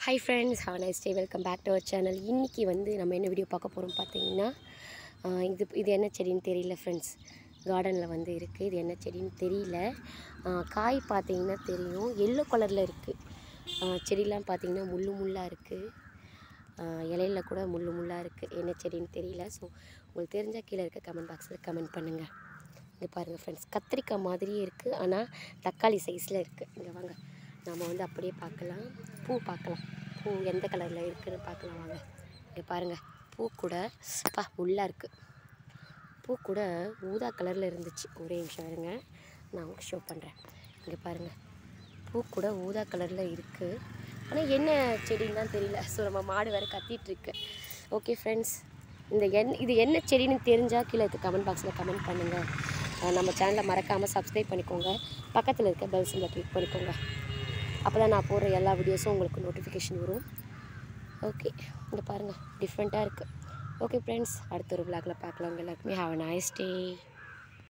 high friends how nice day welcome back to our channel இன்றைக்கி வந்து நம்ம என்ன வீடியோ பார்க்க போகிறோம் பார்த்தீங்கன்னா ஆஹ் இது இது என்ன செடின்னு தெரியல ஃப்ரெண்ட்ஸ் கார்டனில் வந்து இருக்குது இது என்ன செடின்னு தெரியல ஆஹ் காய் பார்த்தீங்கன்னா தெரியும் எல்லோ கலரில் இருக்குது செடிலாம் பார்த்தீங்கன்னா முள்ளு முள்ளாக இருக்குது இலையில கூட முள்ளு முள்ளாக இருக்குது என்ன செடின்னு தெரியல ஸோ உங்களுக்கு தெரிஞ்சால் கீழே இருக்க கமெண்ட் பாக்ஸில் கமெண்ட் பண்ணுங்கள் இங்கே பாருங்கள் ஃப்ரெண்ட்ஸ் கத்திரிக்காய் மாதிரியே இருக்குது ஆனால் தக்காளி சைஸில் இருக்குது இங்கே வாங்க நம்ம வந்து அப்படியே பார்க்கலாம் பூ பார்க்கலாம் பூ எந்த கலரில் இருக்குன்னு பார்க்கலாம் வாங்க இங்கே பாருங்கள் பூ கூட பா உள்ளாக இருக்குது பூ கூட ஊதா கலரில் இருந்துச்சு ஒரே நிமிஷம் இருங்க நான் உங்களுக்கு ஷோ பண்ணுறேன் இங்கே பாருங்கள் பூ கூட ஊதா கலரில் இருக்குது ஆனால் என்ன செடின்னு தான் தெரியல ஸோ நம்ம மாடு வேறு கத்திகிட்ருக்கு ஓகே ஃப்ரெண்ட்ஸ் இந்த என் இது என்ன செடின்னு தெரிஞ்சால் கீழே இருக்க கமெண்ட் பாக்ஸில் கமெண்ட் பண்ணுங்கள் அஹ் நம்ம சேனலை மறக்காமல் சப்ஸ்கிரைப் பண்ணிக்கோங்க பக்கத்தில் இருக்க பெல் சிம்மில் கிளிக் பண்ணிக்கோங்க அப்போ தான் நான் போடுற எல்லா வீடியோஸும் உங்களுக்கு நோட்டிஃபிகேஷன் வரும் ஓகே இங்கே பாருங்கள் டிஃப்ரெண்ட்டாக இருக்குது ஓகே ஃப்ரெண்ட்ஸ் அடுத்த ஒரு விளாகில் பார்க்கலாம் உங்க எல்லாருக்குமே ஹாவ் அ நைஸ் டே